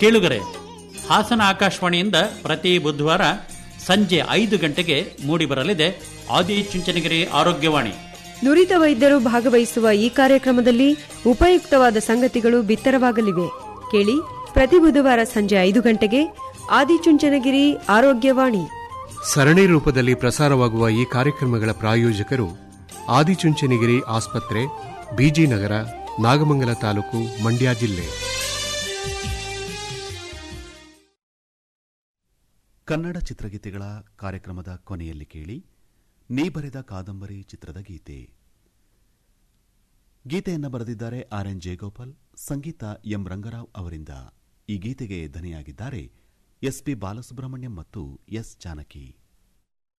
ಕೇಳುಗರೆ ಹಾಸನ ಆಕಾಶವಾಣಿಯಿಂದ ಪ್ರತಿ ಬುಧವಾರ ಸಂಜೆ ಐದು ಗಂಟೆಗೆ ಮೂಡಿಬರಲಿದೆ ಆದಿಚುಂಚನಗಿರಿ ಆರೋಗ್ಯವಾಣಿ ನುರಿತ ವೈದ್ಯರು ಭಾಗವಹಿಸುವ ಈ ಕಾರ್ಯಕ್ರಮದಲ್ಲಿ ಉಪಯುಕ್ತವಾದ ಸಂಗತಿಗಳು ಬಿತ್ತರವಾಗಲಿವೆ ಕೇಳಿ ಪ್ರತಿ ಬುಧವಾರ ಸಂಜೆ ಐದು ಗಂಟೆಗೆ ಆದಿಚುಂಚನಗಿರಿ ಆರೋಗ್ಯವಾಣಿ ಸರಣಿ ರೂಪದಲ್ಲಿ ಪ್ರಸಾರವಾಗುವ ಈ ಕಾರ್ಯಕ್ರಮಗಳ ಪ್ರಾಯೋಜಕರು ಆದಿಚುಂಚನಗಿರಿ ಆಸ್ಪತ್ರೆ ಬಿಜಿ ನಗರ ನಾಗಮಂಗಲ ತಾಲೂಕು ಮಂಡ್ಯ ಜಿಲ್ಲೆ ಕನ್ನಡ ಚಿತ್ರಗೀತೆಗಳ ಕಾರ್ಯಕ್ರಮದ ಕೊನೆಯಲ್ಲಿ ಕೇಳಿ ನೀ ಬರೆದ ಕಾದಂಬರಿ ಚಿತ್ರದ ಗೀತೆ ಗೀತೆಯನ್ನು ಬರೆದಿದ್ದಾರೆ ಆರ್ ಎನ್ ಜಯಗೋಪಾಲ್ ಸಂಗೀತ ಎಂ ರಂಗರಾವ್ ಅವರಿಂದ ಈ ಗೀತೆಗೆ ಧನಿಯಾಗಿದ್ದಾರೆ ಎಸ್ ಪಿ ಬಾಲಸುಬ್ರಹ್ಮಣ್ಯಂ ಮತ್ತು ಎಸ್ ಜಾನಕಿ